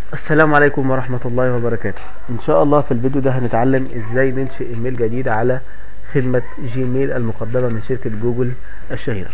السلام عليكم ورحمة الله وبركاته ان شاء الله في الفيديو ده هنتعلم ازاي ننشئ ايميل جديد على خدمة جيميل المقدمة من شركة جوجل الشهيرة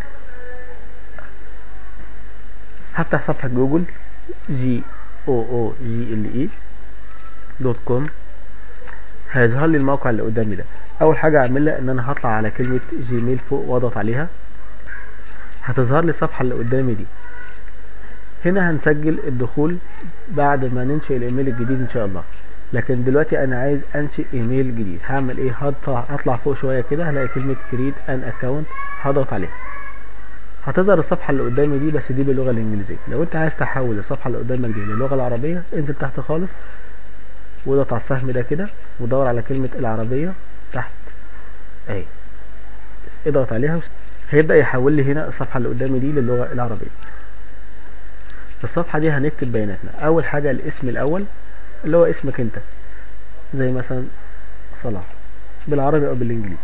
هفتح صفحة جوجل جي او او جي ال اي دوت كوم هيظهر لي الموقع اللي قدامي ده اول حاجة اعملها ان انا هطلع على كلمة جيميل فوق واضغط عليها هتظهر لي الصفحة اللي قدامي دي هنا هنسجل الدخول بعد ما ننشئ الايميل الجديد ان شاء الله لكن دلوقتي انا عايز انشئ ايميل جديد هعمل ايه هطلع هطلع فوق شويه كده هلاقي كلمه كريت ان اكونت هضغط عليها هتظهر الصفحه اللي قدامي دي بس دي باللغه الانجليزيه لو انت عايز تحول الصفحه اللي قدامك دي للغه العربيه انزل تحت خالص واضغط على السهم ده كده ودور على كلمه العربيه تحت اهي اضغط عليها هيبدا يحول لي هنا الصفحه اللي قدامي دي للغه العربيه في الصفحة دي هنكتب بياناتنا أول حاجة الاسم الأول اللي هو اسمك أنت زي مثلا صلاح بالعربي أو بالإنجليزي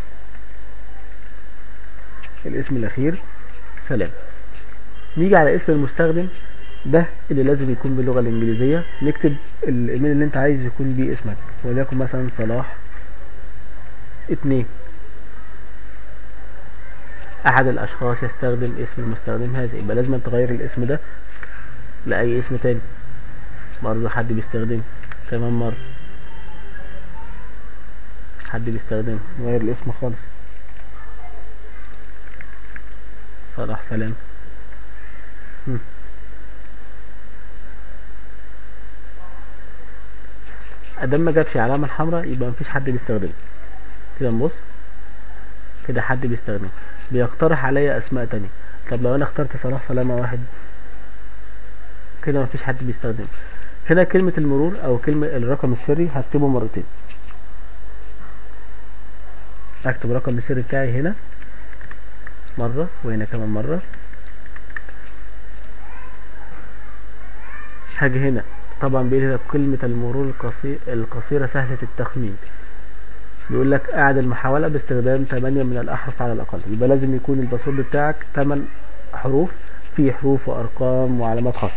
الاسم الأخير سلام نيجي على اسم المستخدم ده اللي لازم يكون باللغة الإنجليزية نكتب الإيميل اللي أنت عايز يكون بيه اسمك وليكن مثلا صلاح اتنين أحد الأشخاص يستخدم اسم المستخدم هذا يبقى لازم تغير الاسم ده لأي اسم تاني برضه حد بيستخدمه كمان مرة حد بيستخدمه نغير الاسم خالص صلاح سلام هم. ادام ما جابش علامة الحمراء يبقى مفيش حد بيستخدمه كده نبص كده حد بيستخدمه بيقترح عليا اسماء تانية طب لو انا اخترت صلاح سلامة واحد كده مفيش حد بيستخدمه هنا كلمة المرور او كلمة الرقم السري هكتبه مرتين اكتب الرقم السري بتاعي هنا مرة وهنا كمان مرة هاجي هنا طبعا بيقول لك كلمة المرور القصير القصيرة سهلة التخمين بيقول لك اعد المحاولة باستخدام 8 من الاحرف على الاقل يبقى لازم يكون الباسورد بتاعك 8 حروف فيه حروف وارقام وعلامات خاصة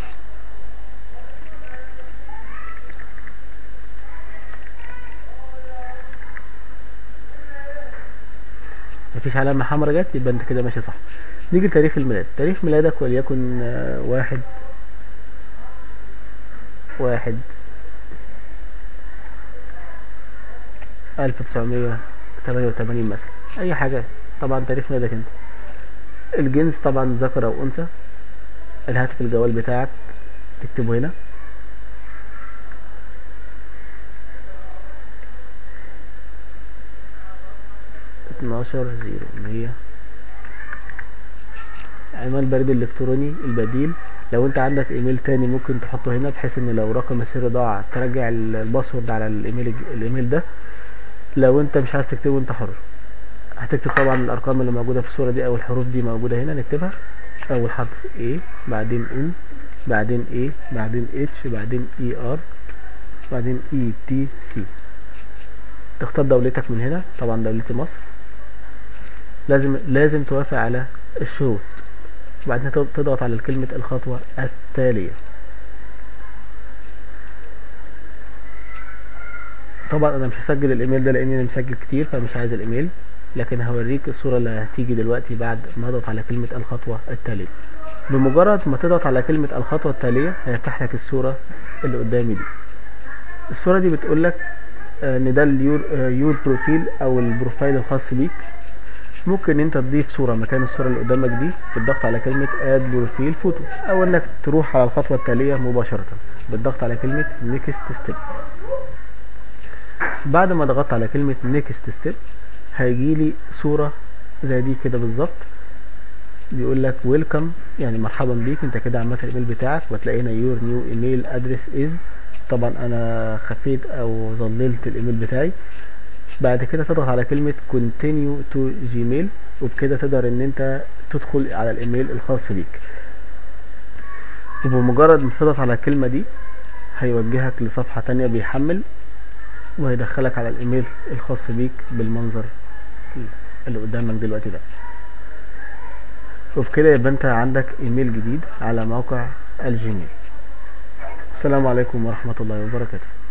مفيش علامة حمرا جت يبقى انت كده ماشي صح نيجي لتاريخ الميلاد تاريخ ميلادك وليكن آه، واحد واحد ألف تسعمية تمانية وتمانين مثلا أي حاجة طبعا تاريخ ميلادك انت الجنس طبعا ذكر أو أنثى الهاتف الجوال بتاعك تكتبه هنا اتناشر زيرو مية عنوان البريد الإلكتروني البديل لو انت عندك ايميل تاني ممكن تحطه هنا بحيث ان لو رقم السر ضاع ترجع ال- الباسورد على الايميل الايميل ده لو انت مش عايز تكتبه انت حر هتكتب طبعا الارقام اللي موجوده في الصوره دي او الحروف دي موجوده هنا نكتبها اول حرف A بعدين N بعدين A بعدين H بعدين ER بعدين ETC تختار دولتك من هنا طبعا دولتي مصر لازم لازم توافق على الشروط وبعدين تض- تضغط على كلمة الخطوة التالية طبعا انا مش هسجل الايميل ده لاني انا مسجل كتير فمش عايز الايميل لكن هوريك الصورة اللي هتيجي دلوقتي بعد ما اضغط على كلمة الخطوة التالية بمجرد ما تضغط على كلمة الخطوة التالية هيفتح لك الصورة اللي قدامي دي الصورة دي بتقول لك ان ده اليور آه، يور بروفيل او البروفايل الخاص بيك ممكن انت تضيف صورة مكان الصورة اللي قدامك دي بالضغط على كلمة اد بروفيل فوتو او انك تروح على الخطوة التالية مباشرة بالضغط على كلمة نيكست ستيب بعد ما ضغطت على كلمة نيكست ستيب هيجيلي صورة زي دي كده بالظبط بيقول لك ويلكم يعني مرحبا بيك انت كده عملت الايميل بتاعك وتلاقي هنا يور نيو ايميل ادرس از طبعا انا خفيت او ظللت الايميل بتاعي بعد كده تضغط على كلمة continue to gmail وبكده تقدر ان انت تدخل على الايميل الخاص بيك وبمجرد ما تضغط على الكلمة دي هيوجهك لصفحة تانية بيحمل وهيدخلك على الايميل الخاص بيك بالمنظر اللي قدامك دلوقتي ده وبكده يبقى انت عندك ايميل جديد على موقع الجيميل السلام عليكم ورحمة الله وبركاته